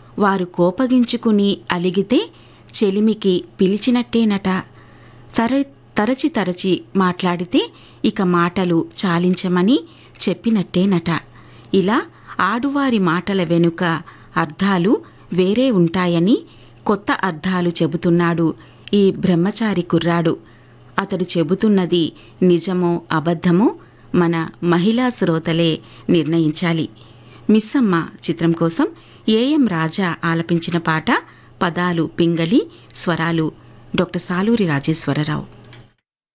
వారు కోపగించుకుని అలిగితే చెలిమికి పిలిచినట్టేనట తర తరచి తరచి మాట్లాడితే ఇక మాటలు చాలించమని చెప్పినట్టేనట ఇలా ఆడువారి మాటల వెనుక అర్థాలు వేరే ఉంటాయని కొత్త అర్థాలు చెబుతున్నాడు ఈ బ్రహ్మచారి కుర్రాడు అతడు చెబుతున్నది నిజమో అబద్ధమో మన మహిళా శ్రోతలే నిర్ణయించాలి మిస్సమ్మ చిత్రం కోసం ఏఎం రాజా ఆలపించిన పాట పదాలు పింగళి స్వరాలు డాక్టర్ సాలూరి రాజేశ్వరరావు